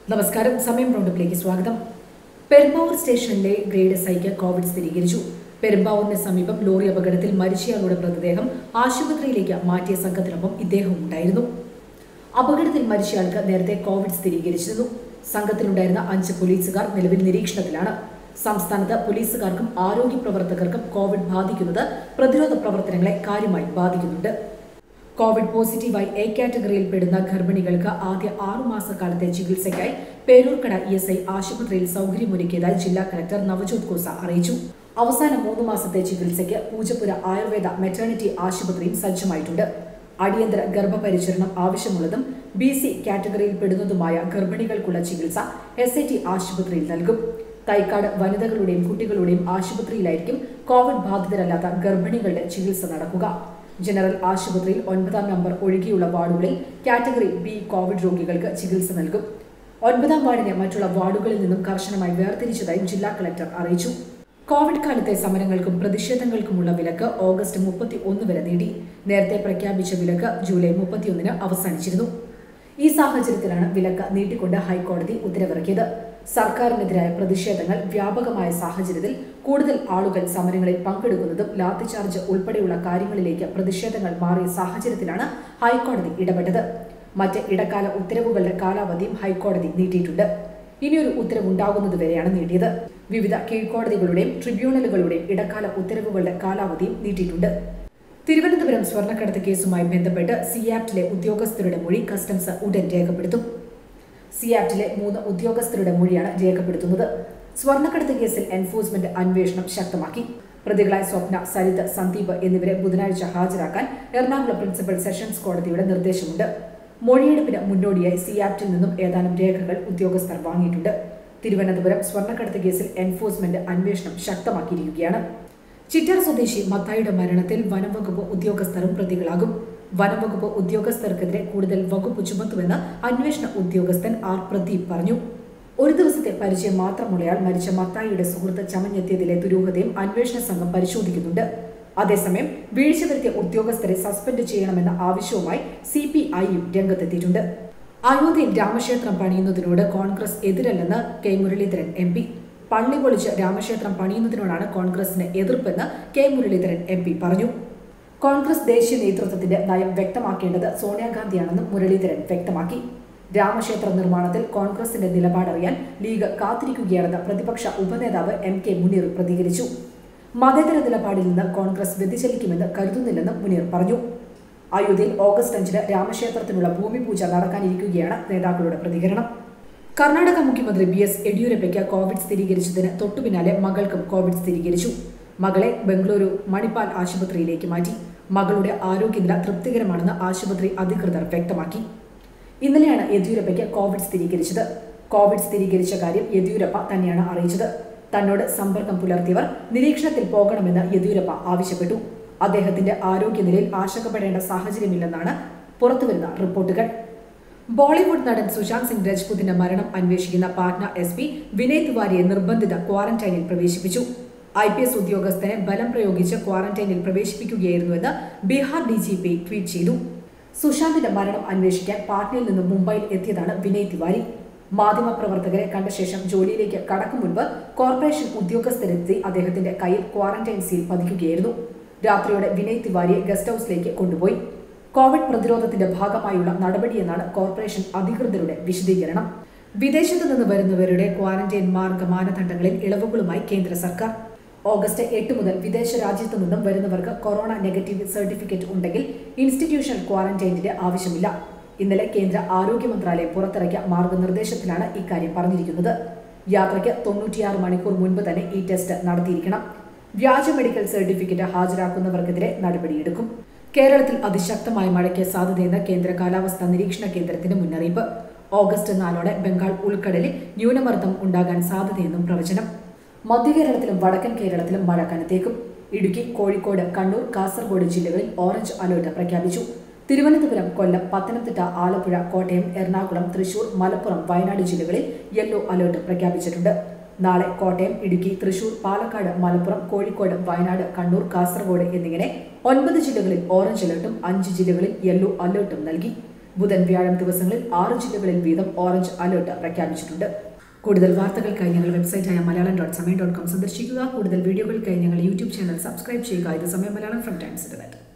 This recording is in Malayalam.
നമസ്കാരം സമയം റൗണ്ടപ്പിലേക്ക് സ്വാഗതം പെരുമ്പാവൂർ സ്റ്റേഷനിലെ ഗ്രേഡ് എസ് ഐക്ക് കോവിഡ് സ്ഥിരീകരിച്ചു പെരുമ്പാവൂരിന് സമീപം ലോറി അപകടത്തിൽ മരിച്ചയാളുടെ മൃതദേഹം ആശുപത്രിയിലേക്ക് മാറ്റിയ സംഘത്തിനൊപ്പം ഇദ്ദേഹവും ഉണ്ടായിരുന്നു അപകടത്തിൽ മരിച്ചയാൾക്ക് നേരത്തെ കോവിഡ് സ്ഥിരീകരിച്ചിരുന്നു സംഘത്തിലുണ്ടായിരുന്ന അഞ്ച് പോലീസുകാർ നിലവിൽ നിരീക്ഷണത്തിലാണ് സംസ്ഥാനത്ത് പോലീസുകാർക്കും ആരോഗ്യ പ്രവർത്തകർക്കും കോവിഡ് ബാധിക്കുന്നത് പ്രതിരോധ പ്രവർത്തനങ്ങളെ കാര്യമായി ബാധിക്കുന്നുണ്ട് കോവിഡ് പോസിറ്റീവായി എ കാറ്റഗറിയിൽ പെടുന്ന ഗർഭിണികൾക്ക് ആദ്യ ആറുമാസക്കാലത്തെ ചികിത്സയ്ക്കായി പേരൂർക്കട ഇ എസ് ഐ ആശുപത്രിയിൽ സൗകര്യമൊരുക്കിയതായി ജില്ലാ കലക്ടർ നവജോത് ഖോസ അറിയിച്ചു അവസാന മൂന്ന് മാസത്തെ ചികിത്സയ്ക്ക് പൂജപ്പുര ആയുർവേദ മെറ്റേണിറ്റി ആശുപത്രിയും സജ്ജമായിട്ടുണ്ട് അടിയന്തര ഗർഭപരിചരണം ആവശ്യമുള്ളതും ബി സി കാറ്റഗറിയിൽ പെടുന്നതുമായ ഗർഭിണികൾക്കുള്ള ചികിത്സ എസ് ഐ ടി ആശുപത്രിയിൽ നൽകും തൈക്കാട് വനിതകളുടെയും കുട്ടികളുടെയും ആശുപത്രിയിലായിരിക്കും കോവിഡ് ബാധിതരല്ലാത്ത ഗർഭിണികളുടെ ചികിത്സ നടക്കുക ജനറൽ ആശുപത്രിയിൽ ഒൻപതാം നമ്പർ ഒഴികെയുള്ള വാർഡുകളിൽ കാറ്റഗറി ബി കോവിഡ് രോഗികൾക്ക് ചികിത്സ നൽകും ഒൻപതാം വാർഡിനെ മറ്റുള്ള വാർഡുകളിൽ നിന്നും കർശനമായി വേർതിരിച്ചതായി ജില്ലാ കളക്ടർ അറിയിച്ചു കോവിഡ് കാലത്തെ സമരങ്ങൾക്കും പ്രതിഷേധങ്ങൾക്കുമുള്ള വിലക്ക് ഓഗസ്റ്റ് മുപ്പത്തി ഒന്ന് വരെ നീട്ടി നേരത്തെ പ്രഖ്യാപിച്ച വിലക്ക് ജൂലൈ മുപ്പത്തിയൊന്നിന് അവസാനിച്ചിരുന്നു ഈ സാഹചര്യത്തിലാണ് വിലക്ക് നീട്ടിക്കൊണ്ട് ഹൈക്കോടതി ഉത്തരവിറക്കിയത് സർക്കാരിനെതിരായ പ്രതിഷേധങ്ങൾ വ്യാപകമായ സാഹചര്യത്തിൽ കൂടുതൽ ആളുകൾ സമരങ്ങളിൽ പങ്കെടുക്കുന്നതും ലാത്തിചാർജ് ഉൾപ്പെടെയുള്ള കാര്യങ്ങളിലേക്ക് പ്രതിഷേധങ്ങൾ മാറിയ സാഹചര്യത്തിലാണ് ഹൈക്കോടതി ഇടപെട്ടത് മറ്റ് ഇടക്കാല ഉത്തരവുകളുടെ കാലാവധിയും ഹൈക്കോടതി നീട്ടിയിട്ടുണ്ട് ഇനിയൊരു ഉത്തരവുണ്ടാകുന്നതുവരെയാണ് നീട്ടിയത് വിവിധ കീഴ്ക്കോടതികളുടെയും ട്രിബ്യൂണലുകളുടെയും ഇടക്കാല ഉത്തരവുകളുടെ കാലാവധിയും നീട്ടിയിട്ടുണ്ട് തിരുവനന്തപുരം സ്വർണ്ണക്കടത്ത് കേസുമായി ബന്ധപ്പെട്ട് സിയാപ്റ്റിലെ ഉദ്യോഗസ്ഥരുടെ മൊഴി കസ്റ്റംസ് ഉടൻ രേഖപ്പെടുത്തും സിയാപ്റ്റിലെ മൂന്ന് ഉദ്യോഗസ്ഥരുടെ മൊഴിയാണ് രേഖപ്പെടുത്തുന്നത് സ്വർണ്ണക്കടത്ത് കേസിൽ എൻഫോഴ്സ്മെന്റ് അന്വേഷണം ശക്തമാക്കി പ്രതികളായ സ്വപ്ന സരിത് സന്ദീപ് എന്നിവരെ ബുധനാഴ്ച ഹാജരാക്കാൻ എറണാകുളം പ്രിൻസിപ്പൽ സെഷൻസ് കോടതിയുടെ നിർദ്ദേശമുണ്ട് മൊഴിയെടുപ്പിന് മുന്നോടിയായി സിയാപ്റ്റിൽ നിന്നും ഏതാനും രേഖകൾ ഉദ്യോഗസ്ഥർ വാങ്ങിയിട്ടുണ്ട് തിരുവനന്തപുരം സ്വർണ്ണക്കടത്ത് കേസിൽ എൻഫോഴ്സ്മെന്റ് അന്വേഷണം ശക്തമാക്കിയിരിക്കുകയാണ് ചിറ്റാർ സ്വദേശി മത്തായിയുടെ മരണത്തിൽ വനംവകുപ്പ് ഉദ്യോഗസ്ഥരും പ്രതികളാകും വനംവകുപ്പ് ഉദ്യോഗസ്ഥർക്കെതിരെ കൂടുതൽ വകുപ്പ് ചുമത്തുമെന്ന് അന്വേഷണ ഉദ്യോഗസ്ഥൻ ആർ പ്രദീപ് പറഞ്ഞു ഒരു ദിവസത്തെ പരിചയം മാത്രമുള്ളയാൾ മരിച്ച മത്തായിയുടെ സുഹൃത്ത് ചമഞ്ഞെത്തിയതിലെ ദുരൂഹതയും അന്വേഷണ സംഘം പരിശോധിക്കുന്നുണ്ട് അതേസമയം വീഴ്ച വരുത്തിയ ഉദ്യോഗസ്ഥരെ സസ്പെൻഡ് ചെയ്യണമെന്ന ആവശ്യവുമായി സി പി ഐയും രംഗത്തെത്തിയിട്ടുണ്ട് അയോധ്യയിൽ രാമക്ഷേത്രം പണിയുന്നതിനോട് കോൺഗ്രസ് എതിരല്ലെന്ന് കെ മുരളീധരൻ എം പി പള്ളി പൊളിച്ച് രാമക്ഷേത്രം പണിയുന്നതിനോടാണ് കോൺഗ്രസിന് എതിർപ്പെന്ന് കെ മുരളീധരൻ എം പി പറഞ്ഞു കോൺഗ്രസ് ദേശീയ നേതൃത്വത്തിന്റെ നയം വ്യക്തമാക്കേണ്ടത് സോണിയാഗാന്ധിയാണെന്നും മുരളീധരൻ വ്യക്തമാക്കി രാമക്ഷേത്ര നിർമ്മാണത്തിൽ കോൺഗ്രസിന്റെ നിലപാടറിയാൻ ലീഗ് കാത്തിരിക്കുകയാണെന്ന് പ്രതിപക്ഷ ഉപനേതാവ് എം കെ മുനീർ പ്രതികരിച്ചു മതേതര നിലപാടിൽ നിന്ന് കോൺഗ്രസ് വ്യതിചലിക്കുമെന്ന് കരുതുന്നില്ലെന്നും മുനീർ പറഞ്ഞു അയോധ്യയിൽ ഓഗസ്റ്റ് അഞ്ചിന് രാമക്ഷേത്രത്തിനുള്ള ഭൂമി പൂജ നടക്കാനിരിക്കുകയാണ് നേതാക്കളുടെ പ്രതികരണം കർണാടക മുഖ്യമന്ത്രി ബി എസ് യെഡിയൂരപ്പയ്ക്ക് കോവിഡ് സ്ഥിരീകരിച്ചതിന് തൊട്ടുപിന്നാലെ മകൾക്കും കോവിഡ് സ്ഥിരീകരിച്ചു മകളെ ബംഗളൂരു മണിപ്പാൽ ആശുപത്രിയിലേക്ക് മാറ്റി മകളുടെ ആരോഗ്യനില തൃപ്തികരമാണെന്ന് ആശുപത്രി അധികൃതർ വ്യക്തമാക്കി ഇന്നലെയാണ് യെദ്യൂരപ്പയ്ക്ക് കോവിഡ് സ്ഥിരീകരിച്ചത് കോവിഡ് സ്ഥിരീകരിച്ച കാര്യം യെദ്യൂരപ്പ തന്നെയാണ് അറിയിച്ചത് തന്നോട് സമ്പർക്കം പുലർത്തിയവർ നിരീക്ഷണത്തിൽ പോകണമെന്ന് യെദ്യൂരപ്പ ആവശ്യപ്പെട്ടു അദ്ദേഹത്തിന്റെ ആരോഗ്യനിലയിൽ ആശങ്കപ്പെടേണ്ട സാഹചര്യമില്ലെന്നാണ് പുറത്തുവരുന്ന റിപ്പോർട്ടുകൾ ബോളിവുഡ് നടൻ സുശാന്ത് സിംഗ് രജ്പുത്തിന്റെ മരണം അന്വേഷിക്കുന്ന പാറ്റ്ന എസ് പി വിനയ് തിവാരിയെ നിർബന്ധിത ക്വാറന്റൈനിൽ പ്രവേശിപ്പിച്ചു ഐ പി എസ് ഉദ്യോഗസ്ഥനെ ബലം പ്രയോഗിച്ച് ക്വാറന്റൈനിൽ പ്രവേശിപ്പിക്കുകയായിരുന്നുവെന്ന് Bihar D G P tweet ചെയ്തു സുശാന്തിന്റെ മരണം അന്വേഷിക്കാൻ പാറ്റ്നയിൽ നിന്ന് മുംബൈയിൽ എത്തിയതാണ് വിനയ് തിവാരി മാധ്യമപ്രവർത്തകരെ കണ്ട ശേഷം ജോലിയിലേക്ക് കടക്കും മുൻപ് കോർപ്പറേഷൻ ഉദ്യോഗസ്ഥരെത്തി അദ്ദേഹത്തിന്റെ കയ്യിൽ ക്വാറന്റൈൻ സീൽ പതിക്കുകയായിരുന്നു രാത്രിയോടെ വിനയ് തിവാരിയെ ഗസ്റ്റ് ഹൌസിലേക്ക് കൊണ്ടുപോയി കോവിഡ് പ്രതിരോധത്തിന്റെ ഭാഗമായുള്ള നടപടിയെന്നാണ് കോർപ്പറേഷൻ അധികൃതരുടെ വിശദീകരണം വിദേശത്തു നിന്ന് വരുന്നവരുടെ ക്വാറന്റൈൻ മാർഗ മാനദണ്ഡങ്ങളിൽ ഇളവുകളുമായി കേന്ദ്ര സർക്കാർ ഓഗസ്റ്റ് എട്ട് മുതൽ വിദേശ രാജ്യത്തു നിന്നും വരുന്നവർക്ക് കൊറോണ നെഗറ്റീവ് സർട്ടിഫിക്കറ്റ് ഉണ്ടെങ്കിൽ ഇൻസ്റ്റിറ്റ്യൂഷണൽ ക്വാറന്റൈനിന്റെ ആവശ്യമില്ല ഇന്നലെ കേന്ദ്ര ആരോഗ്യ മന്ത്രാലയം പുറത്തിറക്കിയ മാർഗനിർദ്ദേശത്തിലാണ് ഇക്കാര്യം പറഞ്ഞിരിക്കുന്നത് യാത്രയ്ക്ക് തൊണ്ണൂറ്റിയാറ് മണിക്കൂർ മുൻപ് തന്നെ ഈ ടെസ്റ്റ് നടത്തിയിരിക്കണം വ്യാജ മെഡിക്കൽ സർട്ടിഫിക്കറ്റ് ഹാജരാക്കുന്നവർക്കെതിരെ നടപടിയെടുക്കും കേരളത്തിൽ അതിശക്തമായ മഴയ്ക്ക് സാധ്യതയെന്ന് കേന്ദ്ര കാലാവസ്ഥാ നിരീക്ഷണ കേന്ദ്രത്തിന്റെ മുന്നറിയിപ്പ് ഓഗസ്റ്റ് നാലോടെ ബംഗാൾ ഉൾക്കടലിൽ ന്യൂനമർദ്ദം ഉണ്ടാകാൻ സാധ്യതയെന്നും പ്രവചനം മധ്യകേരളത്തിലും വടക്കൻ കേരളത്തിലും മഴ കനത്തേക്കും ഇടുക്കി കോഴിക്കോട് കണ്ണൂർ കാസർഗോഡ് ജില്ലകളിൽ ഓറഞ്ച് അലർട്ട് പ്രഖ്യാപിച്ചു തിരുവനന്തപുരം കൊല്ലം പത്തനംതിട്ട ആലപ്പുഴ കോട്ടയം എറണാകുളം തൃശൂർ മലപ്പുറം വയനാട് ജില്ലകളിൽ യെല്ലോ അലർട്ട് പ്രഖ്യാപിച്ചിട്ടുണ്ട് നാളെ കോട്ടയം ഇടുക്കി തൃശൂർ പാലക്കാട് മലപ്പുറം കോഴിക്കോട് വയനാട് കണ്ണൂർ കാസർഗോഡ് എന്നിങ്ങനെ ഒൻപത് ജില്ലകളിൽ ഓറഞ്ച് അലർട്ടും അഞ്ച് ജില്ലകളിൽ യെല്ലോ അലർട്ടും നൽകി ബുധൻ വ്യാഴം ദിവസങ്ങളിൽ ആറ് ജില്ലകളിൽ വീതം ഓറഞ്ച് അലർട്ട് പ്രഖ്യാപിച്ചിട്ടുണ്ട് കൂടുതൽ വാർത്തകൾക്കായി ഞങ്ങൾ വെബ്സൈറ്റായ Malayalam dot Samayam dot com സന്ദർശിക്കുക കൂടുതൽ വീഡിയോകൾക്കായി ഞങ്ങൾ യൂട്യൂബ് ചാനൽ സബ്സ്ക്രൈബ് ചെയ്യുക ഇത് സമയം മലയാളം ഫ്രം ടൈംസ് ഇന്റർനെറ്റ്